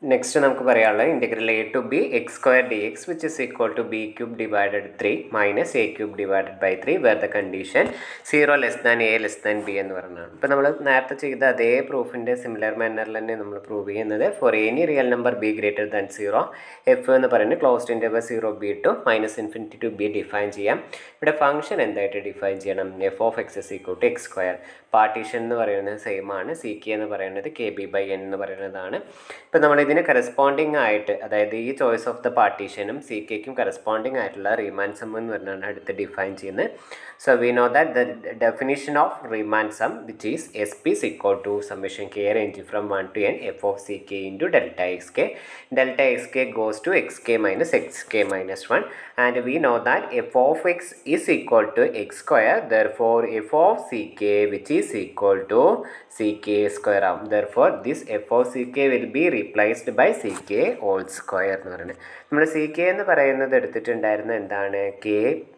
Next നമുക്ക് പറയാനുള്ളത് integral a to B X square D X which is equal to b cube divided three minus a cube divided by three where the condition zero less than a less than b എന്ന് പറഞ്ഞതാണ് ഇപ്പോൾ നമ്മൾ നേരത്തെ ചെയ്ത അതേ പ്രൂഫിൻ്റെ similar മാനറിൽ തന്നെ നമ്മൾ prove ചെയ്യുന്നത് for any real number b greater than zero f എന്ന് പറയുന്നത് closed interval zero b to minus infinity to b define ചെയ്യാം ഇവിടെ ഫംഗ്ഷൻ എന്തായിട്ട് ഡിഫൈൻ ചെയ്യണം f of x is equal to x square partition എന്ന് പറയുന്നത് same ആണ് C K എന്ന് പറയുന്നത് കെ ബി ബൈ എൻ എന്ന് പറയുന്നതാണ് ഇപ്പോൾ നമ്മൾ ഇതിന് കറസ്പോണ്ടിങ് ആയിട്ട് അതായത് ഈ ചോയ്സ് ഓഫ് ദ പാർട്ടീഷനും സി കെക്കും കറസ്പോണ്ടിങ് ആയിട്ടുള്ള റീമാൻ സം എന്ന് പറഞ്ഞാണ് അടുത്ത് ഡിഫൈൻ ചെയ്യുന്നത് so we know that the definition of Riemann sum which is S P is equal to summation k range from 1 to n f of ck into delta xk. Delta xk goes to xk minus xk minus 1 and we know that f of x is equal to x square therefore f of ck which is equal to ck square ആവും therefore this f of ck will be replaced by ck whole square എന്ന് പറയുന്നത് നമ്മൾ C K എന്ന് പറയുന്നത് എടുത്തിട്ടുണ്ടായിരുന്ന എന്താണ് k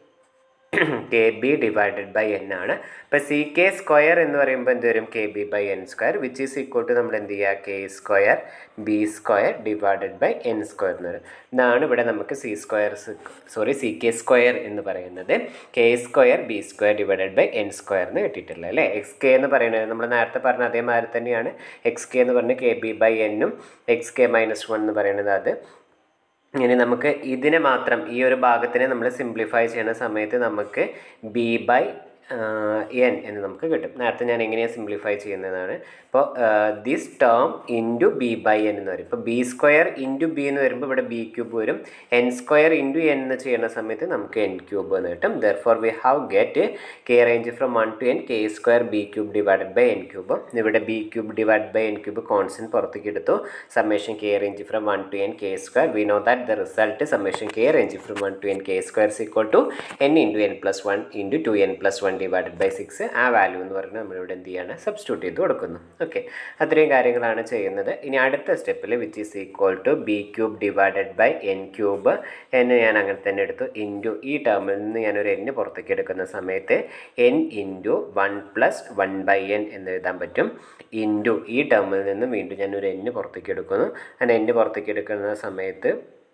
k b divided by n ആണ് ഇപ്പോൾ സി കെ സ്ക്വയർ എന്ന് പറയുമ്പോൾ എന്ത് വരും k b by n square which is equal to നമ്മൾ എന്ത് ചെയ്യുക k square b square divided by n square എന്ന് പറയും ഇതാണ് ഇവിടെ നമുക്ക് c square sorry c k square എന്ന് പറയുന്നത് k square b square divided by n square എന്ന് കിട്ടിയിട്ടുള്ളത് അല്ലേ എക്സ് കെ എന്ന് പറയുന്നത് നമ്മൾ നേരത്തെ പറഞ്ഞ അതേമാതിരി തന്നെയാണ് എക്സ് കെ എന്ന് പറഞ്ഞ് കെ ബി ബൈ എന്നും എക്സ് കെ മൈനസ് വൺ എന്ന് പറയുന്നത് അത് ഇനി നമുക്ക് ഇതിനെ മാത്രം ഈ ഒരു ഭാഗത്തിനെ നമ്മൾ സിംപ്ലിഫൈ ചെയ്യുന്ന സമയത്ത് നമുക്ക് ബി ബൈ എൻ എന്ന് നമുക്ക് കിട്ടും നേരത്തെ ഞാൻ എങ്ങനെയാണ് സിംപ്ലിഫൈ ചെയ്യുന്നതാണ് ഇപ്പോൾ this term into b by n എന്ന് വരും ഇപ്പോൾ ബി സ്ക്വയർ ഇൻറ്റു ബി എന്ന് വരുമ്പോൾ ഇവിടെ ബി ക്യൂബ് വരും എൻ സ്ക്വയർ ഇൻറ്റു എൻ എന്ന് ചെയ്യുന്ന സമയത്ത് നമുക്ക് എൻ ക്യൂബ് എന്ന് കിട്ടും therefore we have get k range from one to n k square b cube divided by n cube ഇവിടെ b cube divide by n cube constant പുറത്തേക്ക് എടുത്തു summation k range from one to n k square we know that the result summation k range from one to n k square is equal to n into n plus one into two n plus one divided by six ആ value എന്ന് പറഞ്ഞാൽ നമ്മളിവിടെ എന്ത് ചെയ്യാണ് substitute ചെയ്ത് കൊടുക്കുന്നു okay അത്രയും കാര്യങ്ങളാണ് ചെയ്യുന്നത് ഇനി അടുത്ത സ്റ്റെപ്പിൽ which is equal to b cube divided by n cube എന്ന് ഞാൻ അങ്ങനെ തന്നെ എടുത്തു ഇൻറ്റു ഈ ടേമിൽ നിന്ന് ഞാനൊരു എൻ പുറത്തേക്ക് എടുക്കുന്ന സമയത്ത് n into one plus one by n എന്ന് എഴുതാൻ പറ്റും ഇൻറ്റു ഈ ടേമിൽ നിന്ന് വീണ്ടും ഞാനൊരു എൻ പുറത്തേക്ക് എടുക്കുന്നു അങ്ങനെ എൻ പുറത്തേക്ക് എടുക്കുന്ന സമയത്ത്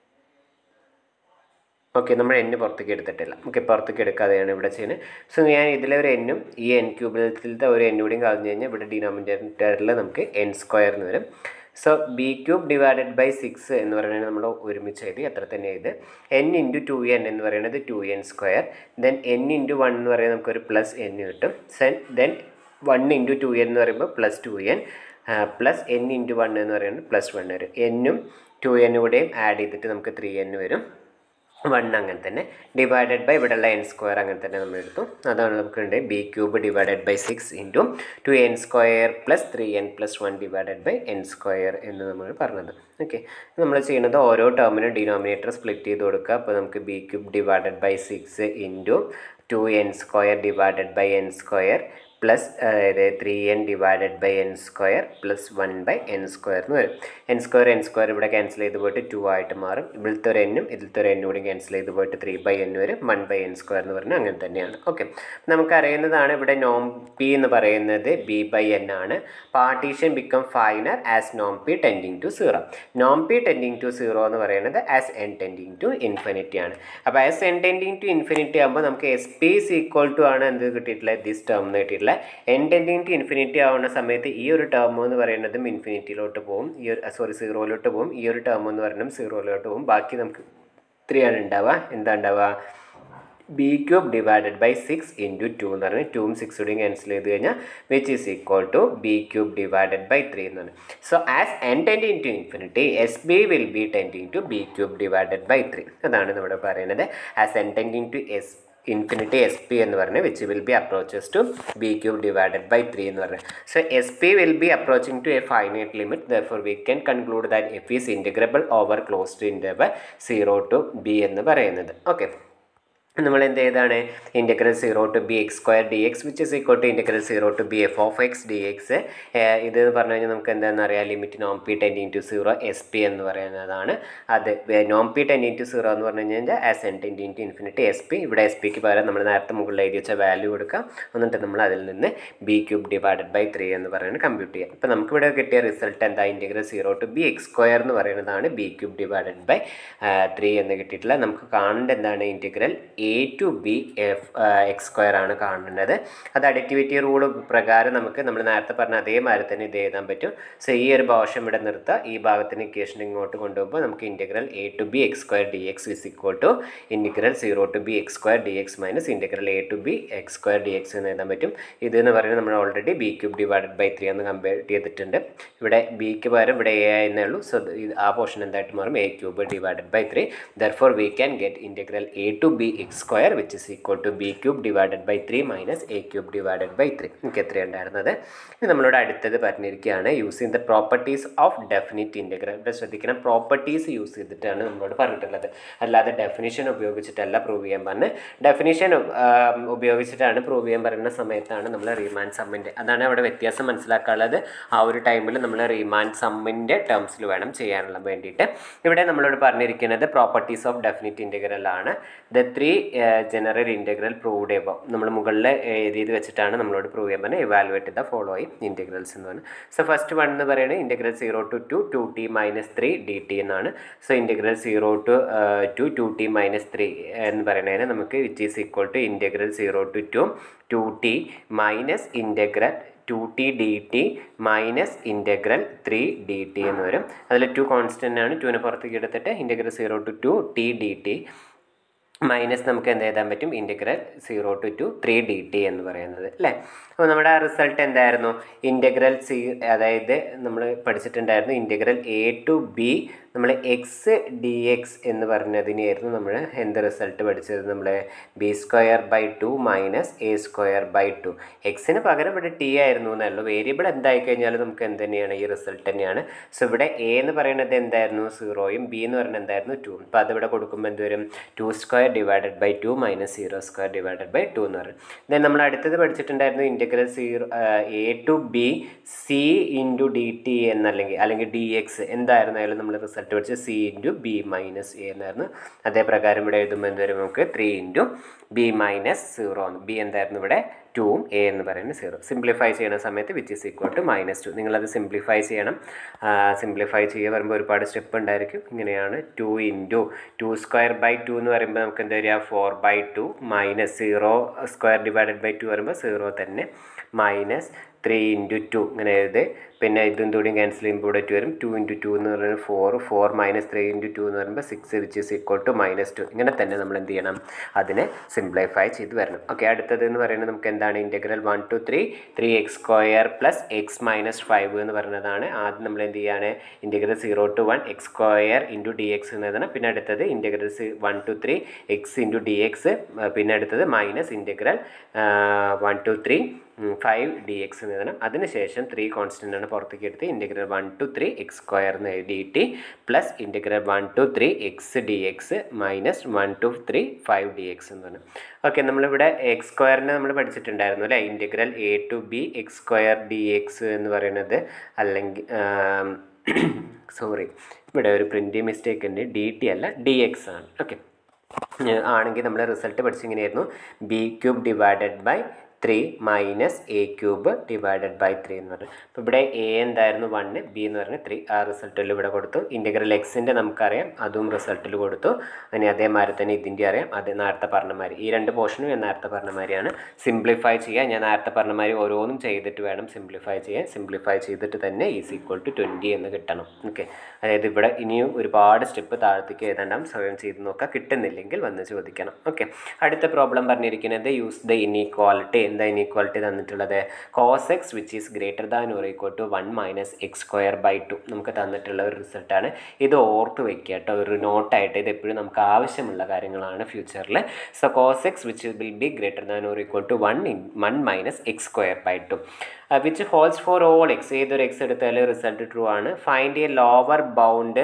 ഓക്കെ നമ്മൾ എൻ പുറത്തേക്ക് എടുത്തിട്ടില്ല ഓക്കെ പുറത്തേക്ക് എടുക്കാതെയാണ് ഇവിടെ ചെയ്യുന്നത് സോ ഞാൻ ഇതിലെ ഒരു എന്നും ഈ എൻ ക്യൂബിലത്തെ ഒരു എൻ കൂടിയും കളഞ്ഞു കഴിഞ്ഞാൽ ഇവിടെ ഡിനോമിനേറ്ററിൽ നമുക്ക് എൻ സ്ക്വയർ എന്ന് വരും so b cube divided by six എന്ന് പറയുന്നത് നമ്മൾ ഒരുമിച്ച് എഴുതി അത്ര തന്നെ ഇത് എൻ ഇൻറ്റു ടു എൻ എന്ന് പറയുന്നത് two n square then n into one എന്ന് പറയുന്നത് നമുക്കൊരു പ്ലസ് എൻ കിട്ടും then then one into two n എന്ന് പറയുമ്പോൾ plus two n plus n into one എന്ന് പറയുന്നത് പ്ലസ് വൺ വരും എന്നും ടു എന്നുകൂടെയും ആഡ് ചെയ്തിട്ട് നമുക്ക് ത്രീ എൻ വരും വൺ അങ്ങനെ തന്നെ ഡിവൈഡഡ് ബൈ ഇവിടെയുള്ള എൻ സ്ക്വയർ അങ്ങനെ തന്നെ നമ്മൾ എടുത്തു അതാണ് നമുക്കുണ്ട് b cube divided by six into two n square plus three n plus one divided by n square എന്ന് നമ്മൾ പറഞ്ഞത് ഓക്കെ നമ്മൾ ചെയ്യുന്നത് ഓരോ ടേമിനും ഡിനോമിനേറ്റർ സ്പ്ലിറ്റ് ചെയ്ത് കൊടുക്കുക അപ്പോൾ നമുക്ക് b cube divided by six into two n square divided by n square plus അതായത് three n divided by n square plus one by n square എന്ന് വരും എൻ സ്ക്വയർ എൻ സ്ക്വയർ ഇവിടെ cancel ചെയ്ത് പോയിട്ട് ടു ആയിട്ട് മാറും ഇവിടുത്തെ ഒരു എന്നും ഇതിലത്തെ ഒരു എന്നും കൂടി ക്യാൻസൽ ചെയ്ത് പോയിട്ട് ത്രീ ബൈ എൻ വരും വൺ ബൈ എൻ സ്ക്വയർ എന്ന് പറഞ്ഞാൽ അങ്ങനെ തന്നെയാണ് ഓക്കെ നമുക്കറിയുന്നതാണ് ഇവിടെ നോം പി എന്ന് പറയുന്നത് ബി ബൈ എൻ ആണ് partition become finer as Noam P tending to zero Noam P tending to zero എന്ന് പറയുന്നത് as n tending to infinity ആണ് അപ്പോൾ as n tending to infinity ആകുമ്പോൾ നമുക്ക് S P is equal to ആണ് എന്ത് കിട്ടിയിട്ടുള്ളത് ദിസ് ടേം എന്ന് കിട്ടിയിട്ടുള്ളത് എൻ ടെൻഡിങ് ടു ഇൻഫിനിറ്റി ആവുന്ന സമയത്ത് ഈ ഒരു ടേം എന്ന് പറയുന്നതും ഇൻഫിനിറ്റിയിലോട്ട് പോകും ഈ ഒരു സോറി സീറോയിലോട്ട് പോകും ഈ ഒരു ടേം എന്ന് പറയുന്നതും സീറോയിലോട്ട് പോകും ബാക്കി നമുക്ക് ഇത്രയാണ് ഉണ്ടാവുക എന്താ ഉണ്ടാവുക b cube divided by six into two എന്ന് പറഞ്ഞാൽ ടൂവും സിക്സോടെയും ക്യാൻസൽ ചെയ്ത് കഴിഞ്ഞാൽ which is equal to b cube divided by three എന്ന് പറഞ്ഞു so as n tending to infinity S b will be tending to b cube divided by three അതാണ് നമ്മുടെ പറയുന്നത് as n tending to S infinity S P എന്ന് പറഞ്ഞാൽ which will be approaches to b cube divided by three എന്ന് പറഞ്ഞാൽ so S P will be approaching to a finite limit therefore we can conclude that F is integrable over close to interval zero to B എന്ന് പറയുന്നത് okay നമ്മൾ എന്ത് ചെയ്താണ് integral zero to B X square D X which is equal to integral zero to B F of X D X ഇത് എന്ന് പറഞ്ഞു കഴിഞ്ഞാൽ നമുക്ക് എന്താണെന്ന് അറിയാം ലിമിറ്റ് നോം P tend into zero S P എന്ന് പറയുന്നതാണ് അത് നോം പി ടെൻ ഇൻറ്റു സീറോ എന്ന് പറഞ്ഞു കഴിഞ്ഞാൽ as n tend into infinity S P ഇവിടെ എസ് പിക്ക് പകരം നമ്മൾ നേരത്തെ മുകളിൽ എഴുതി വെച്ച വാല്യൂ കൊടുക്കാം എന്നിട്ട് നമ്മൾ അതിൽ നിന്ന് b cube divided by three എന്ന് പറയുന്നത് കമ്പ്യൂട്ട് ചെയ്യാം ഇപ്പോൾ നമുക്കിവിടെ കിട്ടിയ റിസൾട്ട് എന്താ integral zero to B X square എന്ന് പറയുന്നതാണ് b cube divided by three എന്ന് കിട്ടിയിട്ടുള്ള നമുക്ക് കാണേണ്ട എന്താണ് integral a to B f x square ആണ് കാണേണ്ടത് അത് അഡിക്റ്റിവിറ്റി റൂൾ പ്രകാരം നമുക്ക് നമ്മൾ നേരത്തെ പറഞ്ഞ അതേമാതിരി തന്നെ ഇത് എഴുതാൻ പറ്റും സോ ഈ ഒരു ഭാഷം ഇവിടെ നിർത്തുക ഈ ഭാഗത്തിന് ഇക്വേഷൻ ഇങ്ങോട്ട് കൊണ്ടുപോകുമ്പോൾ നമുക്ക് integral a to B X square D x is equal to integral zero to B X square D x minus integral a to B X square D x എന്ന് എഴുതാൻ പറ്റും ഇത് എന്ന് പറയുന്നത് നമ്മൾ already b cube divided by three എന്ന് compare ചെയ്തിട്ടുണ്ട് ഇവിടെ ബിക്ക് പകരം ഇവിടെ എ എന്നേ ഉള്ളൂ സോ ഇത് ആ പോർഷൻ എന്തായിട്ട് മാറും a cube divided by three therefore we can get integral a to B X square which is equal to b cube divided by three minus a cube divided by three നമുക്ക് എത്രയാണ് ഉണ്ടായിരുന്നത് ഇനി നമ്മളോട് അടുത്തത് പറഞ്ഞിരിക്കുകയാണ് using the properties of definite integral ഇവിടെ ശ്രദ്ധിക്കണം properties use ചെയ്തിട്ടാണ് നമ്മളോട് പറഞ്ഞിട്ടുള്ളത് അല്ലാതെ ഡെഫിനിഷൻ ഉപയോഗിച്ചിട്ടല്ല പ്രൂവ് ചെയ്യാൻ പറഞ്ഞ് ഡെഫിനിഷൻ ഉപയോഗിച്ചിട്ടാണ് പ്രൂവ് ചെയ്യാൻ പറയുന്ന സമയത്താണ് നമ്മൾ റീമാൻ സമ്മിൻ്റെ അതാണ് അവിടെ വ്യത്യാസം മനസ്സിലാക്കാനുള്ളത് ആ ഒരു ടൈമിൽ നമ്മൾ റീമാൻ സമ്മിൻ്റെ ടേംസിൽ വേണം ചെയ്യാനുള്ള വേണ്ടിയിട്ട് ഇവിടെ നമ്മളോട് പറഞ്ഞിരിക്കുന്നത് പ്രോപ്പർട്ടീസ് ഓഫ് ഡെഫിനിറ്റ് ഇൻറ്റഗ്രൽ ആണ് the three general integral proved above നമ്മൾ മുകളിൽ എഴുതിയത് വെച്ചിട്ടാണ് നമ്മളോട് പ്രൂവ് ചെയ്യാൻ പറഞ്ഞത് ഇവാലുവേറ്റ് ദ ഫോളോയിങ് ഇൻറ്റഗ്രൽസ് എന്ന് പറഞ്ഞാൽ സോ ഫസ്റ്റ് വൺ എന്ന് പറയുന്നത് integral zero to two two t minus three d t എന്നാണ് so integral zero to two two t minus three എന്ന് പറയുന്നതിന് നമുക്ക് which is equal to integral zero to two two t minus integral two t d t minus integral three d t എന്ന് വരും അതിൽ two constant ആണ് ടുവിനെ പുറത്തേക്ക് എടുത്തിട്ട് integral zero to two t d t minus നമുക്ക് എന്ത് എഴുതാൻ പറ്റും integral zero to two three d t എന്ന് പറയുന്നത് അല്ലേ അപ്പോൾ നമ്മുടെ റിസൾട്ട് എന്തായിരുന്നു ഇൻറ്റഗ്രൽ സി അതായത് നമ്മൾ പഠിച്ചിട്ടുണ്ടായിരുന്നു ഇൻറ്റഗ്രൽ എ ടു ബി നമ്മൾ എക്സ് ഡി എക്സ് എന്ന് പറഞ്ഞതിനായിരുന്നു നമ്മൾ എന്ത് റിസൾട്ട് പഠിച്ചത് നമ്മൾ b square by two minus a square by two എക്സിന് പകരം ഇവിടെ ടി ആയിരുന്നു എന്നല്ലോ വേരിയബിൾ എന്തായി കഴിഞ്ഞാലും നമുക്ക് എന്ത് തന്നെയാണ് ഈ റിസൾട്ട് തന്നെയാണ് സോ ഇവിടെ എ എന്ന് പറയുന്നത് എന്തായിരുന്നു സീറോയും ബി എന്ന് പറയുന്നത് എന്തായിരുന്നു ടു അപ്പോൾ അതിവിടെ കൊടുക്കുമ്പോൾ എന്ത് വരും two square divided by two minus zero square divided by two എന്ന് പറയും ദെൻ നമ്മൾ അടുത്തത് പഠിച്ചിട്ടുണ്ടായിരുന്നു integral zero a to b c into d t എന്നല്ലെങ്കിൽ അല്ലെങ്കിൽ ഡി എക്സ് എന്തായിരുന്നാലും നമ്മൾ റിസൾട്ട് പഠിച്ച c into b minus a എന്നായിരുന്നു അതേ പ്രകാരം ഇവിടെ എഴുതുമ്പോൾ എന്ത് വരും നമുക്ക് three into b minus zero b എന്തായിരുന്നു ഇവിടെ ടൂവും എ എന്ന് പറയുന്നത് സീറോ സിംപ്ലിഫൈ ചെയ്യുന്ന സമയത്ത് which is equal to minus two നിങ്ങളത് സിംപ്ലിഫൈ ചെയ്യണം സിംപ്ലിഫൈ ചെയ്യുക വരുമ്പോൾ ഒരുപാട് സ്റ്റെപ്പ് ഉണ്ടായിരിക്കും ഇങ്ങനെയാണ് two into two square by two എന്ന് പറയുമ്പോൾ നമുക്ക് എന്താ വരിക four by two minus zero square divided by two വരുമ്പോൾ സീറോ തന്നെ മൈനസ് ത്രീ ഇൻറ്റു ടു ഇങ്ങനെ എഴുതി പിന്നെ ഇതും കൂടിയും ക്യാൻസൽ ചെയ്യുമ്പോൾ ഇവിടെ ടു വരും ടു ഇൻറ്റു ടു എന്ന് പറയുന്നത് four four minus three into two എന്ന് പറയുമ്പോൾ six which is equal to minus two ഇങ്ങനെ തന്നെ നമ്മൾ എന്ത് ചെയ്യണം അതിനെ സിംപ്ലിഫൈ ചെയ്ത് വരണം ഓക്കെ അടുത്തത് എന്ന് പറയുന്നത് നമുക്ക് എന്താണ് integral one to three three x square plus x minus five എന്ന് പറയുന്നതാണ് ആദ്യം നമ്മൾ എന്ത് ചെയ്യാണ് integral zero to one x square into d x എന്നതാണ് പിന്നെ അടുത്തത് integral one to three x into d x പിന്നെ അടുത്തത് minus integral one to three five d x എന്ന് എഴുതണം അതിനുശേഷം ത്രീ കോൺസ്റ്റൻ്റ് ആണ് പുറത്തേക്ക് എടുത്ത് integral one to three x square എന്ന് എഴുതിയിട്ട് plus integral one to three x D x minus one to three five d x എന്ന് പറഞ്ഞു ഓക്കെ നമ്മളിവിടെ എക്സ് സ്ക്വയറിനെ നമ്മൾ പഠിച്ചിട്ടുണ്ടായിരുന്നു അല്ലേ integral a to B X square D x എന്ന് പറയുന്നത് അല്ലെങ്കിൽ സോറി ഇവിടെ ഒരു പ്രിൻറ്റ് മിസ്റ്റേക്ക് ഉണ്ട് ഡി ടി അല്ല ഡി എക്സ് ആണ് ഓക്കെ ആണെങ്കിൽ നമ്മൾ റിസൾട്ട് പഠിച്ചിങ്ങനെയായിരുന്നു b cube divided by three minus a cube divided by three എന്ന് പറഞ്ഞു അപ്പോൾ ഇവിടെ എ എന്തായിരുന്നു വണ്ണ് ബി എന്ന് പറഞ്ഞ് ത്രീ ആ റിസൾട്ടിൽ ഇവിടെ കൊടുത്തു ഇൻറ്റഗ്രൽ എക്സിൻ്റെ നമുക്കറിയാം അതും റിസൾട്ടിൽ കൊടുത്തു ഇനി അതേമാതിരി തന്നെ ഇതിൻ്റെ അറിയാം അത് നേരത്തെ പറഞ്ഞ മാതിരി ഈ രണ്ട് പോർഷനും ഞാൻ നേരത്തെ പറഞ്ഞ മാതിരിയാണ് സിംപ്ലിഫൈ ചെയ്യുക ഞാൻ നേരത്തെ പറഞ്ഞ മാതിരി ഓരോന്നും ചെയ്തിട്ട് വേണം സിംപ്ലിഫൈ ചെയ്യാൻ സിംപ്ലിഫൈ ചെയ്തിട്ട് തന്നെ ഈസ് ഈക്വൽ ടു ട്വൻറ്റി എന്ന് കിട്ടണം ഓക്കെ അതായത് ഇവിടെ ഇനിയും ഒരുപാട് സ്റ്റെപ്പ് താഴത്തേക്ക് എഴുതണ്ടാം സ്വയം ചെയ്ത് നോക്കുക കിട്ടുന്നില്ലെങ്കിൽ വന്ന് ചോദിക്കണം ഓക്കെ അടുത്ത പ്രോബ്ലം പറഞ്ഞിരിക്കുന്നത് യൂസ് ദ ഇനീക്വാളിറ്റി എന്താ ഇനീക്വാളിറ്റി തന്നിട്ടുള്ളത് cos x which is greater than or equal to one minus x square by two നമുക്ക് തന്നിട്ടുള്ള ഒരു റിസൾട്ടാണ് ഇത് ഓർത്ത് വെക്കുക കേട്ടോ ഒരു നോട്ടായിട്ട് ഇത് എപ്പോഴും നമുക്ക് ആവശ്യമുള്ള കാര്യങ്ങളാണ് ഫ്യൂച്ചറിൽ so cos x which will be greater than or equal to one in one minus x square by two which holds for all x ഏതൊരു എക്സ് എടുത്താലും റിസൾട്ട് ട്രൂ ആണ് find a lower bound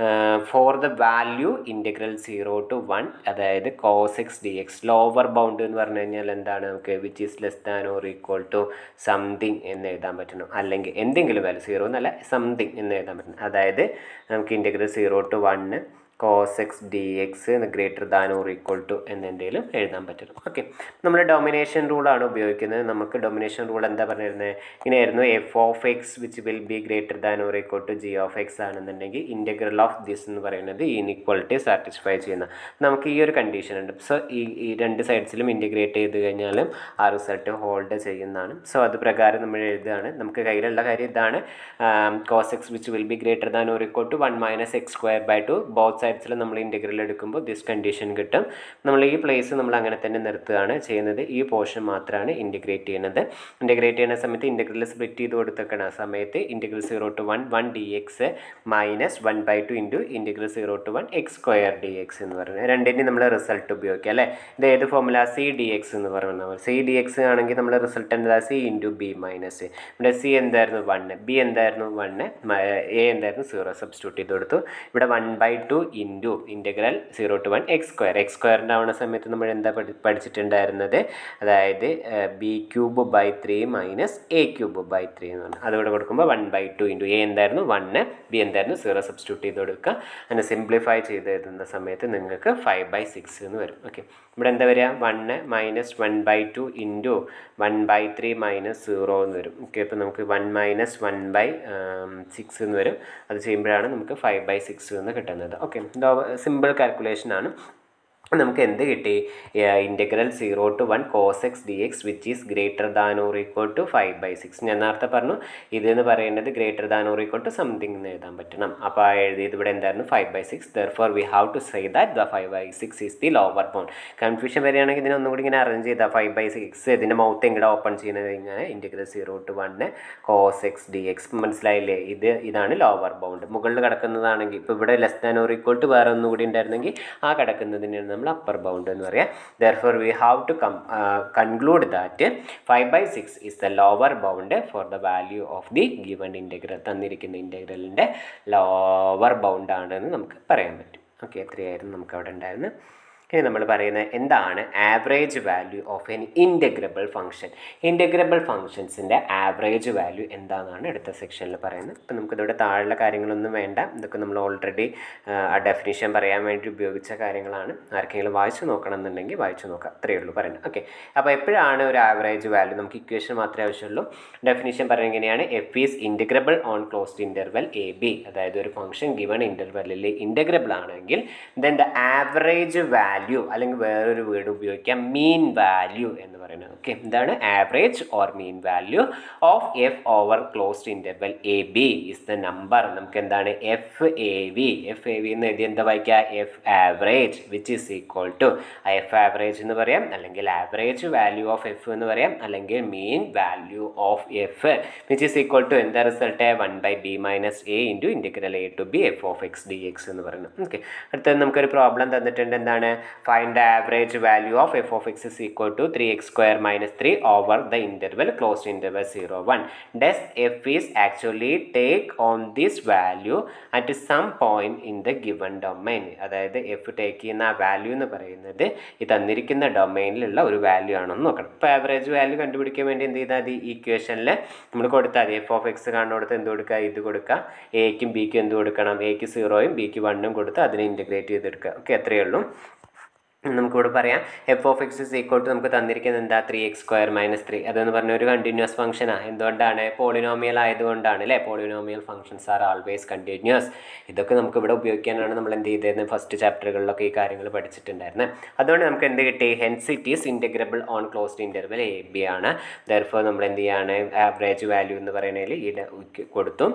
for the value integral zero to one അതായത് cos x D x lower bound എന്ന് പറഞ്ഞു കഴിഞ്ഞാൽ എന്താണ് നമുക്ക് which is less than or equal to something എന്ന് എഴുതാൻ പറ്റണം അല്ലെങ്കിൽ എന്തെങ്കിലും വാല്യൂ സീറോ എന്നല്ല സംതിങ് എന്ന് എഴുതാൻ പറ്റണം അതായത് നമുക്ക് integral zero to one cos x D x greater than or equal to എന്നെന്തെങ്കിലും എഴുതാൻ പറ്റും ഓക്കെ നമ്മൾ ഡൊമിനേഷൻ റൂളാണ് ഉപയോഗിക്കുന്നത് നമുക്ക് ഡൊമിനേഷൻ റൂൾ എന്താ പറഞ്ഞിരുന്നത് ഇങ്ങനെയായിരുന്നു f of x which will be greater than or equal to g of x ആണെന്നുണ്ടെങ്കിൽ ഇൻറ്റഗ്രൽ ഓഫ് ദിസ് എന്ന് പറയുന്നത് ഇൻഇക്വാളിറ്റി സാറ്റിസ്ഫൈ ചെയ്യുന്ന നമുക്ക് ഈ ഒരു കണ്ടീഷൻ ഉണ്ട് സോ ഈ ഈ രണ്ട് സൈഡ്സിലും ഇൻറ്റഗ്രേറ്റ് ചെയ്ത് കഴിഞ്ഞാലും ആ റിസൾട്ട് ഹോൾഡ് ചെയ്യുന്നതാണ് സോ അത് പ്രകാരം നമ്മൾ എഴുതുകയാണ് നമുക്ക് കയ്യിലുള്ള കാര്യം ഇതാണ് cos x which will be greater than or equal to one minus x square by two both സൈഡ്സിൽ നമ്മൾ ഇൻറ്റഗ്രൽ എടുക്കുമ്പോൾ ദിസ് കണ്ടീഷൻ കിട്ടും നമ്മൾ ഈ പ്ലേസ് നമ്മൾ അങ്ങനെ തന്നെ നിർത്തുകയാണ് ചെയ്യുന്നത് ഈ പോർഷൻ മാത്രമാണ് ഇൻറ്റഗ്രേറ്റ് ചെയ്യുന്നത് ഇൻറ്റഗ്രേറ്റ് ചെയ്യുന്ന സമയത്ത് ഇൻറ്റഗ്രൽ സ്പ്ലിറ്റ് ചെയ്ത് കൊടുത്തേക്കണം ആ സമയത്ത് integral zero to one one d x minus one by two into integral zero to one x square D x എന്ന് പറയുന്നത് രണ്ടിൻ്റെയും നമ്മൾ റിസൾട്ട് ഉപയോഗിക്കുക അല്ലേ ഇത് ഏത് ഫോമുല സി ഡി എക്സ് എന്ന് പറയുന്നത് സി ഡി എക്സ് ആണെങ്കിൽ നമ്മൾ റിസൾട്ട് എന്താ സി ഇൻറ്റു ബി മൈനസ് ഇവിടെ സി എന്തായിരുന്നു വണ്ണ് ബി എന്തായിരുന്നു വണ്ണ് എ എന്തായിരുന്നു സീറോ സബ്സ്റ്റിറ്റ്യൂട്ട് ചെയ്ത് കൊടുത്തു ഇവിടെ one by two into integral zero to one x square x സ്ക്വയറിൻ്റെ ആവുന്ന സമയത്ത് നമ്മൾ എന്താ പഠി പഠിച്ചിട്ടുണ്ടായിരുന്നത് അതായത് b cube by three minus a cube by three എന്ന് പറഞ്ഞു അതോടെ കൊടുക്കുമ്പോൾ one by two into a എന്തായിരുന്നു വണ്ണ് ബി എന്തായിരുന്നു സീറോ സബ്സ്റ്റിറ്റ്യൂട്ട് ചെയ്ത് കൊടുക്കുക അങ്ങനെ സിംപ്ലിഫൈ ചെയ്ത് എഴുതുന്ന സമയത്ത് നിങ്ങൾക്ക് ഫൈവ് ബൈ സിക്സ് എന്ന് വരും ഓക്കെ ഇവിടെ എന്താ വരിക one minus one by two into one by three minus zero എന്ന് വരും ഓക്കെ അപ്പോൾ നമുക്ക് one minus one by six എന്ന് വരും അത് ചെയ്യുമ്പോഴാണ് നമുക്ക് ഫൈവ് ബൈ സിക്സ് എന്ന് കിട്ടുന്നത് ഓക്കെ സിമ്പിൾ കാൽക്കുലേഷൻ ആണ് നമുക്ക് എന്ത് കിട്ടി integral zero to one cos x D X which is greater than or equal to five by six ഞാൻ നേരത്തെ പറഞ്ഞു ഇതെന്ന് പറയുന്നത് greater than or equal to something എന്ന് എഴുതാൻ പറ്റണം അപ്പോൾ ആ എഴുതിയത് ഇവിടെ എന്തായിരുന്നു five by six therefore we have to say that the five by six is the lower bound confusion വരികയാണെങ്കിൽ ഇതിനെ ഒന്നും കൂടി ഇങ്ങനെ അറേഞ്ച് ചെയ്താൽ ഫൈവ് ബൈ സിക്സ് ഇതിൻ്റെ മൗത്ത് എങ്ങടെ ഓപ്പൺ ചെയ്യുന്നത് കഴിഞ്ഞാൽ integral zero to one cos x D x മനസ്സിലായില്ലേ ഇത് ഇതാണ് ലോവർ ബൗണ്ട് മുകളിൽ കിടക്കുന്നതാണെങ്കിൽ ഇപ്പോൾ ഇവിടെ less than or equal to വേറെ ഒന്നും കൂടി ഉണ്ടായിരുന്നെങ്കിൽ ആ കിടക്കുന്നതിനാണ് നമ്മൾ അപ്പർ ബൗണ്ട് എന്ന് പറയാം therefore we have to come conclude that five by six is the lower bound for the value of the given integral തന്നിരിക്കുന്ന ഇൻറ്റഗ്രലിൻ്റെ ലോവർ ബൗണ്ട് ആണെന്ന് നമുക്ക് പറയാൻ പറ്റും ഓക്കെ എത്രയായിരുന്നു നമുക്ക് അവിടെ ഉണ്ടായിരുന്നത് ഇനി നമ്മൾ പറയുന്നത് എന്താണ് average value of an integrable function integrable ഫംഗ്ഷൻസിൻ്റെ ആവറേജ് വാല്യൂ എന്താണെന്നാണ് അടുത്ത സെക്ഷനിൽ പറയുന്നത് ഇപ്പം നമുക്കിതോടെ താഴെയുള്ള കാര്യങ്ങളൊന്നും വേണ്ട ഇതൊക്കെ നമ്മൾ ഓൾറെഡി ആ ഡെഫിനിഷൻ പറയാൻ വേണ്ടി ഉപയോഗിച്ച കാര്യങ്ങളാണ് ആർക്കെങ്കിലും വായിച്ചു നോക്കണം എന്നുണ്ടെങ്കിൽ വായിച്ചു നോക്കാം അത്രയേ ഉള്ളൂ പറയുന്നത് ഓക്കെ അപ്പോൾ എപ്പോഴാണ് ഒരു ആവറേജ് വാല്യൂ നമുക്ക് ഇക്വേഷൻ മാത്രമേ ആവശ്യമുള്ളൂ ഡെഫിനിഷൻ പറയുന്നത് എങ്ങനെയാണ് f is integrable on closed interval a b അതായത് ഒരു ഫംഗ്ഷൻ ഗിവൺ ഇൻ്റർവെല്ലിൽ ഇൻറ്റഗ്രബിൾ ആണെങ്കിൽ then the average value value അല്ലെങ്കിൽ വേറൊരു വേർഡ് ഉപയോഗിക്കാം മീൻ വാല്യൂ എന്ന് പറയുന്നത് ഓക്കെ എന്താണ് average or mean value of f over closed interval a b is the number നമുക്ക് എന്താണ് f a v f a v എന്ന് എഴുതി എന്താ വായിക്കുക f average which is equal to f average എന്ന് പറയാം അല്ലെങ്കിൽ ആവറേജ് വാല്യൂ ഓഫ് എഫ് എന്ന് പറയാം അല്ലെങ്കിൽ mean value of f which is equal to എന്താ result one by b minus a into integral a to B F of X D x എന്ന് പറയുന്നത് okay അടുത്തത് നമുക്കൊരു പ്രോബ്ലം തന്നിട്ടുണ്ട് എന്താണ് find the average value of f of x is equal to 3x square minus 3 over the interval closed interval 0 1 does f is actually take on this value at some point in the given domain അതായത് f take ചെയ്യുന്ന ആ value എന്ന് പറയുന്നത് ഈ തന്നിരിക്കുന്ന ഡൊമൈനിലുള്ള ഒരു value ആണെന്ന് നോക്കണം ഇപ്പോൾ ആവറേജ് വാല്യൂ കണ്ടുപിടിക്കാൻ വേണ്ടി എന്ത് ചെയ്താൽ മതി ഈക്വേഷനിൽ നമ്മൾ കൊടുത്താൽ മതി എഫ് ഓഫ് എക്സ് കാണുന്നിടത്ത് എന്ത് കൊടുക്കുക ഇത് കൊടുക്കുക എക്കും ബിക്കും എന്ത് കൊടുക്കണം എക്ക് സീറോയും ബിക്ക് വണ്ണും കൊടുത്ത് അതിനെ ഇൻറ്റഗ്രേറ്റ് ചെയ്തെടുക്കുക ഓക്കെ അത്രയേ ഉള്ളൂ നമുക്കിവിടെ പറയാം f of x is equal to നമുക്ക് തന്നിരിക്കുന്നത് എന്താ three x square minus three അതെന്ന് പറഞ്ഞ ഒരു കണ്ടിന്യൂസ് ഫംഗ്ഷനാണ് എന്തുകൊണ്ടാണ് പോളിനോമിയൽ ആയതുകൊണ്ടാണ് അല്ലേ polynomial functions are always continuous ഇതൊക്കെ നമുക്ക് ഇവിടെ ഉപയോഗിക്കാനാണ് നമ്മൾ എന്ത് ചെയ്തിരുന്നത് ഫസ്റ്റ് ചാപ്റ്ററുകളിലൊക്കെ ഈ കാര്യങ്ങൾ പഠിച്ചിട്ടുണ്ടായിരുന്നത് അതുകൊണ്ട് നമുക്ക് എന്ത് കിട്ടി hence it is integrable on closed interval a b ആണ് ദർഫോർ നമ്മൾ എന്ത് ചെയ്യാണ് ആവറേജ് വാല്യൂ എന്ന് പറയുന്നതിൽ ഇത് കൊടുത്തു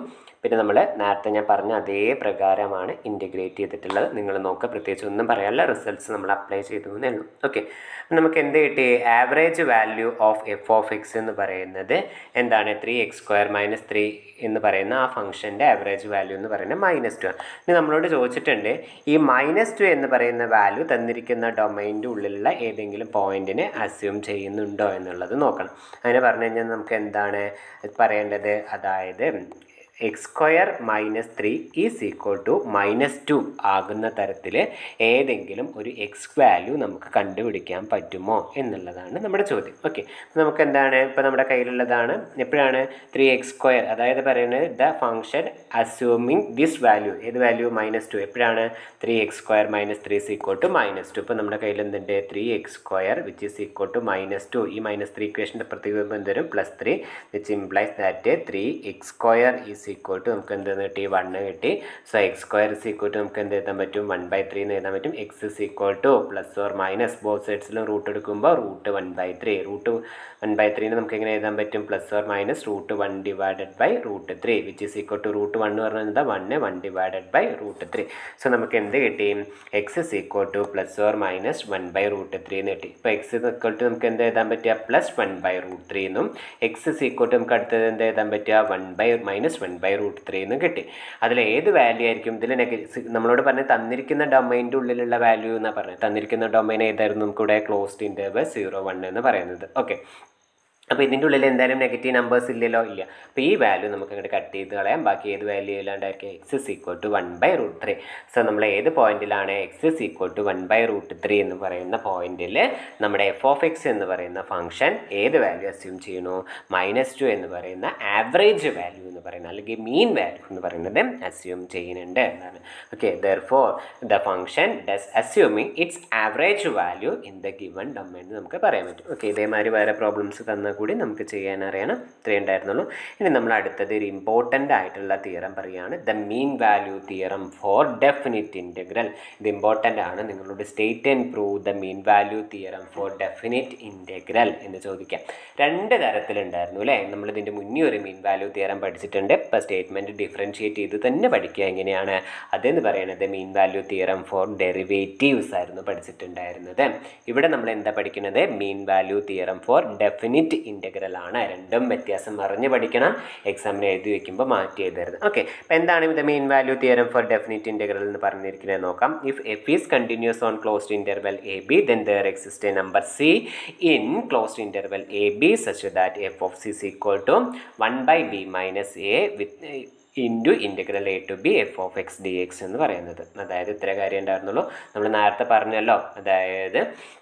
പിന്നെ നമ്മൾ നേരത്തെ ഞാൻ പറഞ്ഞ അതേ പ്രകാരമാണ് ഇൻറ്റഗ്രേറ്റ് ചെയ്തിട്ടുള്ളത് നിങ്ങൾ നോക്കുക പ്രത്യേകിച്ച് ഒന്നും പറയാനുള്ള റിസൾട്ട്സ് നമ്മൾ അപ്ലൈ ചെയ്തു എന്നേ ഉള്ളൂ ഓക്കെ നമുക്ക് എന്ത് കിട്ടി average value of f of x എന്ന് പറയുന്നത് എന്താണ് three x square minus three എന്ന് പറയുന്ന ആ ഫംഗ്ഷൻ്റെ ആവറേജ് വാല്യൂ എന്ന് പറയുന്നത് മൈനസ് ടു ആണ് ഇനി നമ്മളോട് ചോദിച്ചിട്ടുണ്ട് ഈ മൈനസ് ടു എന്ന് പറയുന്ന വാല്യൂ തന്നിരിക്കുന്ന ഡൊമൈൻ്റെ ഉള്ളിലുള്ള ഏതെങ്കിലും പോയിന്റിനെ അസ്യൂം ചെയ്യുന്നുണ്ടോ എന്നുള്ളത് നോക്കണം അങ്ങനെ പറഞ്ഞു കഴിഞ്ഞാൽ നമുക്ക് എന്താണ് പറയേണ്ടത് അതായത് x square minus three is equal to minus two ആകുന്ന തരത്തിൽ ഏതെങ്കിലും ഒരു എക്സ് വാല്യൂ നമുക്ക് കണ്ടുപിടിക്കാൻ പറ്റുമോ എന്നുള്ളതാണ് നമ്മുടെ ചോദ്യം ഓക്കെ നമുക്ക് എന്താണ് ഇപ്പോൾ നമ്മുടെ കയ്യിലുള്ളതാണ് എപ്പോഴാണ് ത്രീ എക്സ് സ്ക്വയർ അതായത് പറയുന്നത് the function assuming this value ഏത് വാല്യൂ മൈനസ് ടു എപ്പോഴാണ് three x square minus three is equal to minus two ഇപ്പോൾ നമ്മുടെ കയ്യിൽ എന്തുണ്ട് three x square which is equal to minus two ഈ മൈനസ് ത്രീ ഇക്വേഷൻ്റെ പ്രത്യേക എന്ത് വരും plus three which implies that three x square is equal to നമുക്ക് എന്ത് കിട്ടി വണ്ണ് കിട്ടി so x square is equal to നമുക്ക് എന്ത് എഴുതാൻ പറ്റും വൺ ബൈ ത്രീ എന്ന് എഴുതാൻ പറ്റും x is equal to plus or minus both സൈഡ്സിലും റൂട്ട് എടുക്കുമ്പോൾ root one by three root one by ത്രീന് നമുക്ക് എങ്ങനെ എഴുതാൻ പറ്റും plus or minus root one divided by root three which is equal to root one എന്ന് പറഞ്ഞാൽ എന്താ one one divided by root three so നമുക്ക് എന്ത് കിട്ടി x is equal to plus or minus one by root three എന്ന് കിട്ടി ഇപ്പോൾ X equal to നമുക്ക് എന്ത് എഴുതാൻ പറ്റുക plus one by root three എന്നും എക്സ് ഇസ് ഈക്വൽ ടു നമുക്ക് അടുത്തത് എന്ത് എഴുതാൻ പറ്റുക one by minus one by root three എന്നും കിട്ടി അതിൽ ഏത് വാല്യൂ ആയിരിക്കും ഇതിൽ നെഗറ്റീവ് നമ്മളോട് പറഞ്ഞ് തന്നിരിക്കുന്ന ഡൊമൈൻ്റെ ഉള്ളിലുള്ള വാല്യൂ എന്നാണ് പറഞ്ഞത് തന്നിരിക്കുന്ന ഡൊമൈൻ ഏതായിരുന്നു നമുക്കിവിടെ ക്ലോസ്ഡ് ഇൻ്റർവൽ സീറോ വൺ എന്ന് പറയുന്നത് ഓക്കെ അപ്പോൾ ഇതിൻ്റെ ഉള്ളിൽ എന്തായാലും നെഗറ്റീവ് നമ്പേഴ്സ് ഇല്ലല്ലോ ഇല്ല അപ്പോൾ ഈ വാല്യൂ നമുക്ക് അങ്ങോട്ട് കട്ട് ചെയ്ത് കളയാം ബാക്കി ഏത് വാല്യൂ ഇല്ലാണ്ടായിരിക്കും x is equal to one by root three so നമ്മൾ ഏത് പോയിന്റിലാണ് x is equal to one by root three എന്ന് പറയുന്ന പോയിന്റിൽ നമ്മുടെ എഫ് ഓഫ് എക്സ് എന്ന് പറയുന്ന ഫംഗ്ഷൻ ഏത് വാല്യൂ അസ്യൂം ചെയ്യണു മൈനസ് ടു എന്ന് പറയുന്ന ആവറേജ് വാല്യൂ എന്ന് പറയുന്ന അല്ലെങ്കിൽ മീൻ വാല്യൂ എന്ന് പറയുന്നത് അസ്യൂം ചെയ്യുന്നുണ്ട് എന്നാണ് okay there for the function does assuming it's average value in the given domain എന്ന് നമുക്ക് പറയാൻ പറ്റും ഓക്കെ ഇതേമാതിരി വേറെ പ്രോബ്ലംസ് തന്നാൽ കൂടി നമുക്ക് ചെയ്യാൻ അറിയണം ഇത്രയേ ഉണ്ടായിരുന്നുള്ളൂ ഇനി നമ്മൾ അടുത്തത് ഒരു ഇമ്പോർട്ടൻ്റ് ആയിട്ടുള്ള തിയറം പറയുകയാണ് the mean value theorem for definite integral ഇത് ഇമ്പോർട്ടൻ്റ് ആണ് നിങ്ങളോട് state and prove the mean value theorem for definite integral എന്ന് ചോദിക്കാം രണ്ട് തരത്തിലുണ്ടായിരുന്നു അല്ലേ നമ്മൾ ഇതിൻ്റെ മുന്നേ ഒരു മീൻ വാല്യൂ തിയറം പഠിച്ചിട്ടുണ്ട് ഇപ്പോൾ സ്റ്റേറ്റ്മെൻറ്റ് ഡിഫറൻഷിയേറ്റ് ചെയ്ത് തന്നെ പഠിക്കുക എങ്ങനെയാണ് അതെന്ന് പറയുന്നത് mean value theorem for derivatives ആയിരുന്നു പഠിച്ചിട്ടുണ്ടായിരുന്നത് ഇവിടെ നമ്മൾ എന്താ പഠിക്കുന്നത് mean value theorem for definite integral ആണ് രണ്ടും വ്യത്യാസം അറിഞ്ഞ് പഠിക്കണം എക്സാമിന് എഴുതി വെക്കുമ്പോൾ മാറ്റി എഴുതരുത് ഓക്കെ അപ്പോൾ എന്താണ് ഇത് mean value theorem for definite integral എന്ന് പറഞ്ഞിരിക്കുന്നത് നോക്കാം if f is continuous on closed interval a b then there exist a number c in closed interval a b such that f of c is equal to one by b minus a with into integral a to B F of X D x എന്ന് പറയുന്നത് അതായത് ഇത്ര കാര്യം ഉണ്ടായിരുന്നുള്ളൂ നമ്മൾ നേരത്തെ പറഞ്ഞല്ലോ അതായത്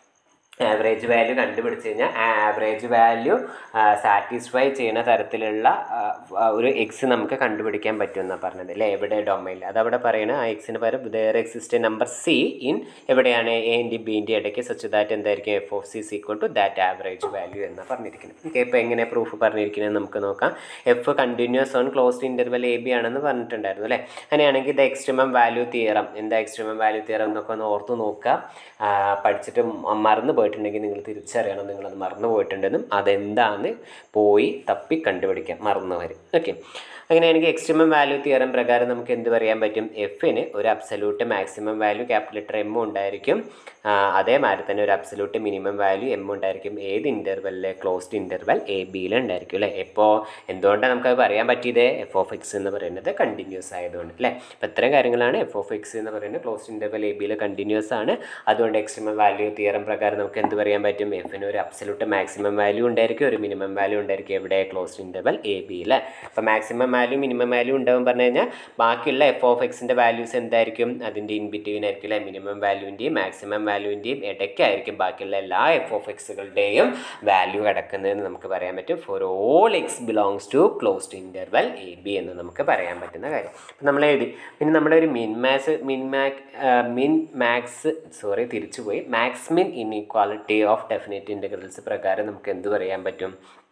ആവറേജ് വാല്യൂ കണ്ടുപിടിച്ച് കഴിഞ്ഞാൽ ആ ആവറേജ് വാല്യൂ സാറ്റിസ്ഫൈ ചെയ്യുന്ന തരത്തിലുള്ള ആ, ആ, ഒരു എക്സ് നമുക്ക് കണ്ടുപിടിക്കാൻ പറ്റുമെന്നാണ് പറഞ്ഞത് അല്ലേ എവിടെ ഡൊമൈനിൽ അതവിടെ പറയുന്നത് ആ എക്സിന് പകരം വേറെ എക്സിസ്റ്റ് നമ്പർ സി ഇൻ എവിടെയാണ് എ ഇൻ്റെ ബിൻ്റെ ഇടയ്ക്ക് സച്ച് ദാറ്റ് എന്തായിരിക്കും f of c equal to that average value എന്ന് പറഞ്ഞിരിക്കുന്നത് ഓക്കെ ഇപ്പോൾ എങ്ങനെ പ്രൂഫ് പറഞ്ഞിരിക്കുന്നത് നമുക്ക് നോക്കാം f continuous on closed interval a b ആണെന്ന് പറഞ്ഞിട്ടുണ്ടായിരുന്നു അല്ലേ അങ്ങനെയാണെങ്കിൽ ഇത് എക്സ്ട്രീമം വാല്യൂ തിയറം എന്താ എക്സ്ട്രീമം വാല്യൂ തിയറം എന്നൊക്കെ ഒന്ന് ഓർത്ത് നോക്കുക ആ, പഠിച്ചിട്ട് മ- മറന്നു പോയിട്ടുണ്ടെങ്കിൽ നിങ്ങൾ തിരിച്ചറിയണം നിങ്ങളത് മറന്നു പോയിട്ടുണ്ടെന്നും അതെന്താന്ന് പോയി തപ്പി കണ്ടുപിടിക്കാം മറന്നവർ ഓക്കെ അങ്ങനെയാണെങ്കിൽ എക്സ്ട്രീമം വാല്യൂ തിയറം പ്രകാരം നമുക്ക് എന്ത് പറയാൻ പറ്റും എഫിന് ഒരു absolute maximum value capital letter M ഉണ്ടായിരിക്കും ആ, അതേമാതിരി തന്നെ ഒരു അബ്സല്യൂട്ട് മിനിമം വാല്യൂ എം ഉണ്ടായിരിക്കും ഏത് ഇൻ്റർവെല്ലിലെ ക്ലോസ്ഡ് ഇൻ്റർവെൽ എ ബിയിൽ ഉണ്ടായിരിക്കും അല്ലേ ഇപ്പോൾ എന്തുകൊണ്ടാണ് നമുക്കത് പറയാൻ പറ്റിയത് എഫ് ഓഫ് എക്സ് എന്ന് പറയുന്നത് കണ്ടിന്യൂസ് ആയതുകൊണ്ട് അല്ലേ അപ്പോൾ ഇത്തരം കാര്യങ്ങളാണ് എഫ് ഓഫ് എക്സ് എന്ന് പറയുന്നത് ക്ലോസ്ഡ് ഇൻ്റർവെൽ എ ബിയിൽ കണ്ടിന്യൂസ് ആണ് അതുകൊണ്ട് എക്സ്ട്രീമം വാല്യൂ തിയറം പ്രകാരം നമുക്ക് എന്ത് പറയാൻ പറ്റും എഫിന് ഒരു അബ്സല്യൂട്ട് മാക്സിമം വാല്യൂ ഉണ്ടായിരിക്കും ഒരു മിനിമം വാല്യൂ ഉണ്ടായിരിക്കും എവിടെ ക്ലോസ്ഡ് ഇൻ്റർവെൽ എ ബിയിൽ അപ്പോൾ മാക്സിമം വാല്യൂ മിനിമം വാല്യൂ ഉണ്ടാവും പറഞ്ഞു കഴിഞ്ഞാൽ ബാക്കിയുള്ള എഫ് ഓഫ് എക്സിൻ്റെ വാല്യൂസ് എന്തായിരിക്കും അതിൻ്റെ ഇൻ ബിറ്റ്വീൻ ആയിരിക്കും അല്ലേ മിനിമം വാല്യൂവിൻ്റെയും മാക്സിമം വാല്യൂവിൻ്റെയും ഇടയ്ക്കായിരിക്കും ബാക്കിയുള്ള എല്ലാ എഫ് ഓഫ് എക്സുകളുടെയും വാല്യൂ കിടക്കുന്നതെന്ന് നമുക്ക് പറയാൻ പറ്റും for all x belongs to closed interval a b എന്ന് നമുക്ക് പറയാൻ പറ്റുന്ന കാര്യം അപ്പം നമ്മൾ എഴുതി പിന്നെ നമ്മുടെ ഒരു മിൻ max min max min max sorry തിരിച്ചുപോയി max min inequality of definite integrals പ്രകാരം നമുക്ക് എന്ത് പറയാൻ പറ്റും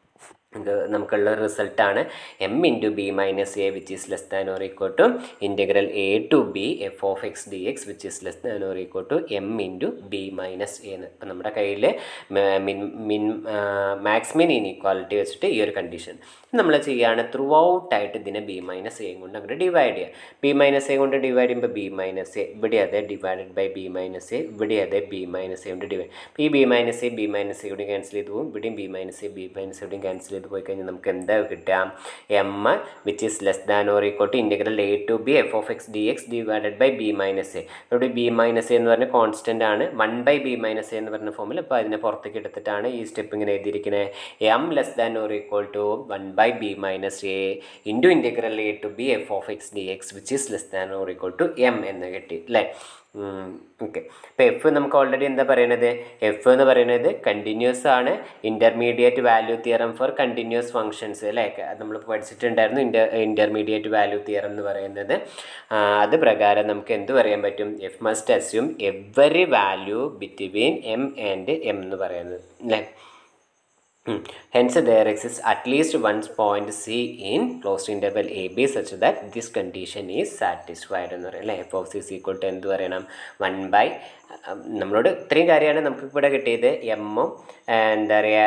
ഇത് നമുക്കുള്ള റിസൾട്ടാണ് m into b minus a which is less than or equal to integral a to B F of X D X which is less than or equal to M into b minus a എന്ന് അപ്പം നമ്മുടെ കയ്യിൽ മിൻ മിൻ max മിൻ inequality വെച്ചിട്ട് ഈ ഒരു കണ്ടീഷൻ നമ്മൾ ചെയ്യുകയാണ് ത്രൂ ഔട്ട് ആയിട്ട് ഇതിനെ ബി മൈനസ് എ കൊണ്ട് അങ്ങോട്ട് ഡിവൈഡ് ചെയ്യുക ബി മൈനസ് എ കൊണ്ട് ഡിവൈഡ് ചെയ്യുമ്പോൾ ബി മൈനസ് എ ഇവിടെ അതെ divided by b minus a ഇവിടെ അതെ ബി മൈനസ് എ കൊണ്ട് ഡിവൈഡ് ഈ b minus a b minus a കൂടി ക്യാൻസൽ ചെയ്ത് പോകും ഇവിടെയും b minus a b minus a cancel ചെയ്ത് പോയി കഴിഞ്ഞാൽ നമുക്ക് എന്താ കിട്ടുക m which is less than or equal to integral a to B F of X D x divided by b minus a ഇവിടെ ബി മൈനസ് എ എന്ന് പറഞ്ഞ constant ആണ് one by b minus a എന്ന് പറഞ്ഞ ഫോമിൽ അപ്പോൾ അതിനെ പുറത്തേക്ക് എടുത്തിട്ടാണ് ഈ സ്റ്റെപ്പ് ഇങ്ങനെ എഴുതിയിരിക്കുന്നത് m less than or equal to one by b minus a into integral a to B F of X D X which is less than or equal to M എന്ന് കിട്ടി അല്ലേ ഓക്കെ അപ്പോൾ F നമുക്ക് already എന്താ പറയുന്നത് F എന്ന് പറയുന്നത് continuous ആണ് intermediate value theorem for continuous functions അല്ലേ അത് നമ്മൾ പഠിച്ചിട്ടുണ്ടായിരുന്നു ഇൻ്റർ ഇൻ്റർമീഡിയറ്റ് വാല്യൂ തിയറം എന്ന് പറയുന്നത് ആ, അത് പ്രകാരം നമുക്ക് എന്ത് പറയാൻ പറ്റും f must assume every value between m and M എന്ന് പറയുന്നത് അല്ലേ Hence, there exists at least one point C in closed interval A B such that this condition is satisfied എന്ന് പറയും അല്ലേ f of c equal to എന്ത് പറയണം one by നമ്മളോട് ഇത്രയും കാര്യമാണ് നമുക്ക് ഇവിടെ കിട്ടിയത് എമ്മും എന്താ പറയുക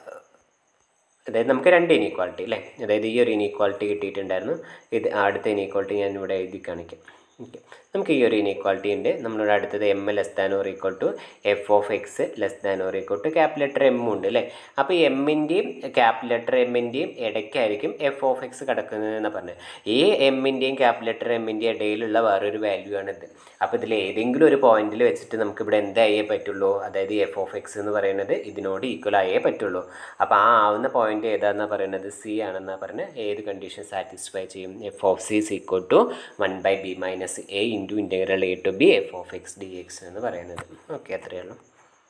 അതായത് നമുക്ക് രണ്ട് ഇനീക്വാളിറ്റി അല്ലേ അതായത് ഈ ഒരു ഇനീക്വാളിറ്റി കിട്ടിയിട്ടുണ്ടായിരുന്നു ഇത് അടുത്ത ഇനീക്വാളിറ്റി ഞാൻ ഇവിടെ എഴുതി കാണിക്കാം ഓക്കെ നമുക്ക് ഈ ഒരു ഇനീക്വാളിറ്റി ഉണ്ട് നമ്മളുടെ അടുത്തത് m less than or equal to f of x less than or equal to cap letter M ഉണ്ട് അല്ലേ അപ്പോൾ എമ്മിൻ്റെയും ക്യാപ് ലെറ്റർ എമ്മിൻ്റെയും ഇടയ്ക്കായിരിക്കും എഫ് ഓഫ് എക്സ് കിടക്കുന്നതെന്ന് പറഞ്ഞത് ഈ എമ്മിൻ്റെയും ക്യാപ് ലെറ്റർ എമ്മിൻ്റെയും ഇടയിലുള്ള വേറൊരു വാല്യൂ ആണിത് അപ്പോൾ ഇതിൽ ഏതെങ്കിലും ഒരു പോയിന്റിൽ വെച്ചിട്ട് നമുക്ക് ഇവിടെ എന്തായേ പറ്റുള്ളൂ അതായത് എഫ് ഓഫ് എക്സ് എന്ന് പറയുന്നത് ഇതിനോട് ഈക്വൽ ആയേ പറ്റുള്ളൂ അപ്പോൾ ആ ആവുന്ന പോയിന്റ് ഏതാണെന്നാണ് പറയുന്നത് സി ആണെന്നാണ് പറയുന്നത് ഏത് കണ്ടീഷൻ സാറ്റിസ്ഫൈ ചെയ്യും f of c is equal to one by b minus a into integral a to B F of X D x എന്ന് പറയുന്നത് ഓക്കെ അത്രയേ ഉള്ളൂ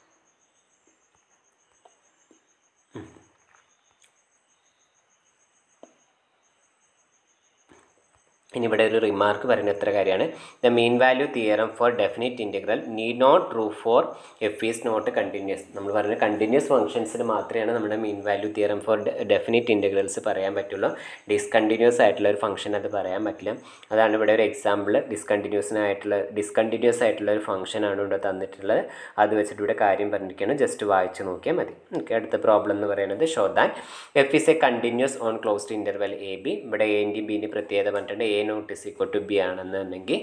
ഇനി ഇവിടെ ഒരു റിമാർക്ക് പറയുന്ന എത്ര കാര്യമാണ് the mean value theorem for definite integral need not true for f is not continuous നമ്മൾ പറഞ്ഞ കണ്ടിന്യൂസ് ഫംഗ്ഷൻസിന് മാത്രമേ നമ്മുടെ mean value theorem for definite integrals പറയാൻ പറ്റുള്ളൂ ഡിസ്കണ്ടിന്യൂസ് ആയിട്ടുള്ള ഒരു ഫംഗ്ഷൻ അത് പറയാൻ പറ്റില്ല അതാണ് ഇവിടെ ഒരു എക്സാമ്പിൾ ഡിസ്കണ്ടിന്യൂസിനായിട്ടുള്ള ഡിസ്കണ്ടിന്യൂസ് ആയിട്ടുള്ള ഒരു ഫംഗ്ഷനാണ് ഇവിടെ തന്നിട്ടുള്ളത് അത് വെച്ചിട്ട് ഇവിടെ കാര്യം പറഞ്ഞിരിക്കുകയാണ് ജസ്റ്റ് വായിച്ച് നോക്കിയാൽ മതി ഓക്കെ അടുത്ത പ്രോബ്ലം എന്ന് പറയുന്നത് show than f is a continuous on closed interval a b ഇവിടെ എൻ്റെയും ബിൻ്റെ പ്രത്യേകത പറഞ്ഞിട്ടുണ്ട് a not is equal to b ആണെന്നുണ്ടെങ്കിൽ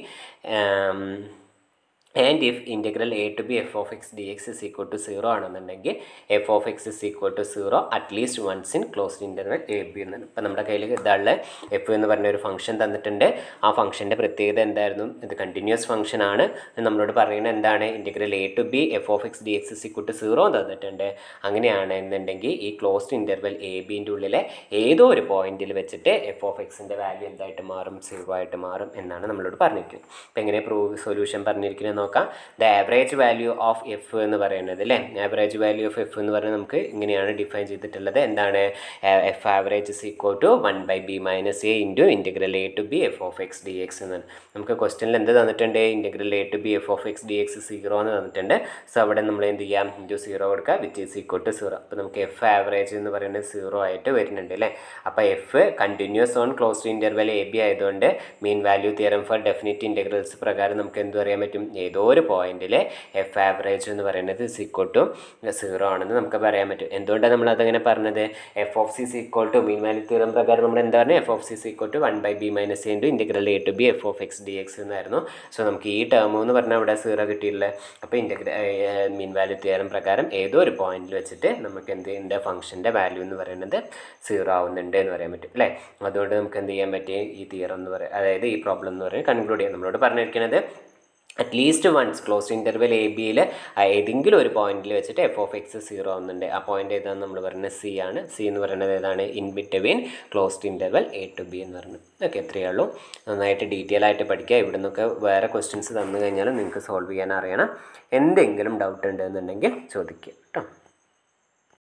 and if integral a to B F of X D x is equal to zero ആണെന്നുണ്ടെങ്കിൽ f of x is equal to zero at least once in closed interval a b എന്നാണ് ഇപ്പം നമ്മുടെ കയ്യിൽ ഇതാളുടെ F എന്ന് പറഞ്ഞ ഒരു function തന്നിട്ടുണ്ട് ആ ഫംഗ്ഷൻ്റെ പ്രത്യേകത എന്തായിരുന്നു ഇത് കണ്ടിന്യൂസ് ഫംഗ്ഷൻ ആണ് നമ്മളോട് പറയുന്നത് എന്താണ് integral a to B F of X D x is equal to zero തന്നിട്ടുണ്ട് അങ്ങനെയാണ് എന്നുണ്ടെങ്കിൽ ഈ ക്ലോസ്ഡ് ഇൻ്റർവെൽ എ ബിൻ്റെ ഉള്ളിലെ ഏതോ ഒരു പോയിന്റിൽ വെച്ചിട്ട് എഫ് ഓഫ് എക്സിൻ്റെ വാല്യൂ എന്തായിട്ട് മാറും സീറോ ആയിട്ട് മാറും എന്നാണ് നമ്മളോട് പറഞ്ഞിരിക്കുന്നത് ഇപ്പം എങ്ങനെ പ്രൂവ് സൊല്യൂഷൻ പറഞ്ഞിരിക്കുന്നത് നോക്കാം the average value of f എന്ന് പറയുന്നത് അല്ലേ ആവറേജ് വാല്യൂ ഓഫ് എഫ് എന്ന് പറയുന്നത് നമുക്ക് ഇങ്ങനെയാണ് ഡിഫൈൻ ചെയ്തിട്ടുള്ളത് എന്താണ് f average is equal to one by b minus a into integral a to B F of X D x എന്നാണ് നമുക്ക് ക്വസ്റ്റനിൽ എന്ത് തന്നിട്ടുണ്ട് integral a to B F of X D x zero എന്ന് തന്നിട്ടുണ്ട് so അവിടെ നമ്മൾ എന്ത് ചെയ്യാം ഇൻറ്റു സീറോ കൊടുക്കുക which is equal to zero അപ്പോൾ നമുക്ക് എഫ് ആവറേജ് എന്ന് പറയുന്നത് സീറോ ആയിട്ട് വരുന്നുണ്ട് അല്ലേ അപ്പോൾ f continuous on closed interval a b ആയതുകൊണ്ട് mean value theorem for definite integrals പ്രകാരം നമുക്ക് എന്ത് പറയാൻ പറ്റും ഏതോ ഒരു പോയിന്റിൽ എഫ് ആവറേജ് എന്ന് പറയുന്നത് ഇസ് ഈക്വൽ ടു സീറോ ആണെന്ന് നമുക്ക് പറയാൻ പറ്റും എന്തുകൊണ്ടാണ് നമ്മൾ അതങ്ങനെ പറഞ്ഞത് f of c is equal to mean value theorem പ്രകാരം നമ്മൾ എന്താ പറഞ്ഞത് f of c is equal to one by b minus into integral a to B F of X D x എന്നായിരുന്നു സോ നമുക്ക് ഈ ടേം എന്ന് പറഞ്ഞാൽ ഇവിടെ സീറോ കിട്ടിയില്ല അപ്പോൾ ഇൻറ്റഗ്ര മീൻ വാല്യൂ തിയറം പ്രകാരം ഏതോ ഒരു പോയിന്റിൽ വെച്ചിട്ട് നമുക്ക് എന്ത് ഇതിൻ്റെ ഫംഗ്ഷൻ്റെ വാല്യൂ എന്ന് പറയുന്നത് സീറോ ആവുന്നുണ്ട് എന്ന് പറയാൻ പറ്റും അല്ലേ അതുകൊണ്ട് നമുക്ക് എന്ത് ചെയ്യാൻ പറ്റും ഈ തിയറം എന്ന് പറയുക അതായത് ഈ പ്രോബ്ലം എന്ന് പറയുന്നത് കൺക്ലൂഡ് ചെയ്യാം നമ്മളോട് പറഞ്ഞിരിക്കുന്നത് at least once close interval a ബിയിൽ ഏതെങ്കിലും ഒരു പോയിന്റിൽ വെച്ചിട്ട് എഫ് ഓഫ് എക്സ് സീറോ ആവുന്നുണ്ട് ആ പോയിന്റ് ഏതാണെന്ന് നമ്മൾ പറയുന്നത് സി ആണ് സി എന്ന് പറയുന്നത് ഏതാണ് in between closed interval a to B എന്ന് പറയുന്നത് ഓക്കെ എത്രയേ ഉള്ളൂ നന്നായിട്ട് ഡീറ്റെയിൽ ആയിട്ട് പഠിക്കുക ഇവിടെ നിന്നൊക്കെ വേറെ ക്വസ്റ്റ്യൻസ് തന്നു കഴിഞ്ഞാൽ നിങ്ങൾക്ക് സോൾവ് ചെയ്യാൻ അറിയണം എന്തെങ്കിലും ഡൗട്ട് ഉണ്ടെന്നുണ്ടെങ്കിൽ ചോദിക്കുക കേട്ടോ